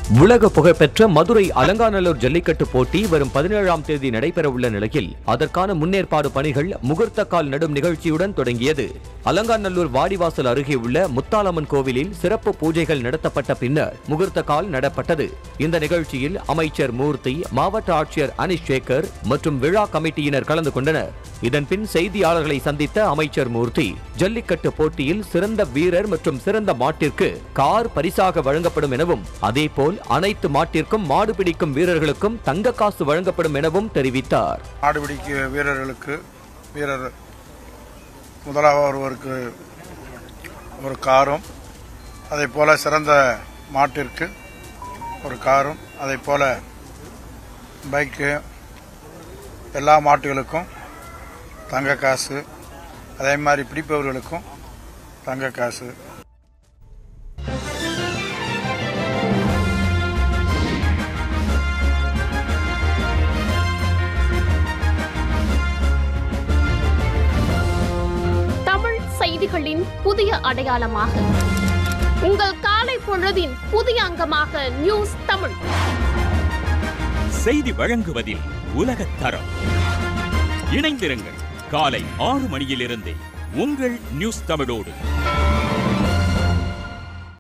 உலக புகழ்பெற்ற மதுரை அலங்காநல்லூர் ஜல்லிக்கட்டு போட்டி வரும் பதினேழாம் தேதி நடைபெறவுள்ள நிலையில் அதற்கான முன்னேற்பாடு பணிகள் முகூர்த்த கால் நடும் நிகழ்ச்சியுடன் தொடங்கியது அலங்காநல்லூர் வாடிவாசல் அருகே உள்ள முத்தாலம்மன் கோவிலில் சிறப்பு பூஜைகள் நடத்தப்பட்ட பின்னர் முகூர்த்த கால் நடப்பட்டது இந்த நிகழ்ச்சியில் அமைச்சர் மூர்த்தி மாவட்ட ஆட்சியர் அனிஷ் சேகர் மற்றும் விழா கமிட்டியினர் கலந்து கொண்டனர் இதன்பின் செய்தியாளர்களை சந்தித்த அமைச்சர் மூர்த்தி ஜல்லிக்கட்டு போட்டியில் சிறந்த வீரர் மற்றும் சிறந்த மாட்டிற்கு கார் பரிசாக வழங்கப்படும் எனவும் அதேபோல் அனைத்து மாட்டிற்கும் மாடு பிடிக்கும் வீரர்களுக்கும் தங்க காசு வழங்கப்படும் எனவும் தெரிவித்தார் மாடுபிடிக்க வீரர்களுக்கு வீரர் முதலாக ஒருவருக்கு ஒரு காரும் அதே போல சிறந்த மாட்டிற்கு ஒரு காரும் அதே போல பைக்கு எல்லா மாட்டுகளுக்கும் தங்க காசு அதே மாதிரி பிடிப்பவர்களுக்கும் தங்க காசு தமிழ் செய்திகளின் புதிய அடையாளமாக உங்கள் காலை பொழுதின் புதிய அங்கமாக நியூஸ் தமிழ் செய்தி வழங்குவதில் உலகத் தரம் இணைந்திருங்கள் காலை ஆறு மணியிலிருந்தே உங்கள் நியூஸ் தமிழோடு